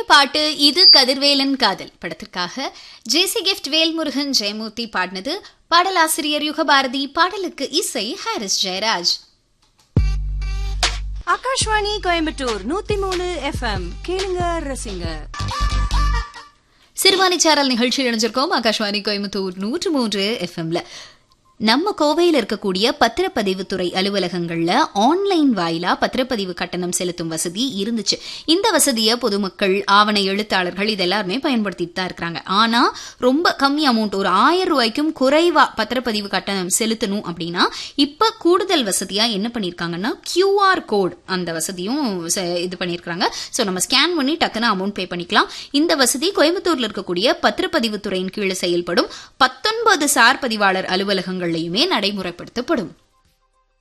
கேட்ட பாட்டு இது கதிர்வேலன் காதல் படத்திற்காக ஜேசி கிஃப்ட் வேல்முருகன் ஜெயமூர்த்தி பாடினது பாடலாசிரியர் யுகபாரதி பாடலுக்கு இசை ஹாரிஸ் ஜெயராஜ் ஆகாஷ்வாணி கோயம்புத்தூர் நூத்தி மூணு எஃப்எம் கேளுங்க ரசிங்க சிறுவாணிச்சாரல் நிகழ்ச்சியில் இணைஞ்சிருக்கோம் ஆகாஷ்வாணி கோயம்புத்தூர் நூற்று மூன்று எஃப்எம்ல நம்ம கோவையில் இருக்கக்கூடிய பத்திரப்பதிவுத்துறை அலுவலகங்கள்ல ஆன்லைன் வாயிலா பத்திரப்பதிவு கட்டணம் செலுத்தும் வசதி இருந்துச்சு இந்த வசதியை பொதுமக்கள் ஆவண எழுத்தாளர்கள் இதெல்லாருமே பயன்படுத்திட்டு தான் இருக்கிறாங்க ஆனா ரொம்ப கம்மி அமௌண்ட் ஒரு ஆயிரம் ரூபாய்க்கும் குறைவா பத்திரப்பதிவு கட்டணம் செலுத்தணும் அப்படின்னா இப்ப கூடுதல் வசதியா என்ன பண்ணிருக்காங்கன்னா கியூஆர் கோட் அந்த வசதியும் ச- இது பண்ணிருக்காங்க சோ நம்ம ஸ்கேன் பண்ணி டக்குன்னு அமௌண்ட் பே பண்ணிக்கலாம் இந்த வசதி கோயம்புத்தூர்ல இருக்கக்கூடிய பத்திரப்பதிவுத்துறையின் கீழ் செயல்படும் பத்தொன்பது சார் பதிவாளர் அலுவலகங்கள்லயுமே நடைமுறைப்படுத்தப்படும்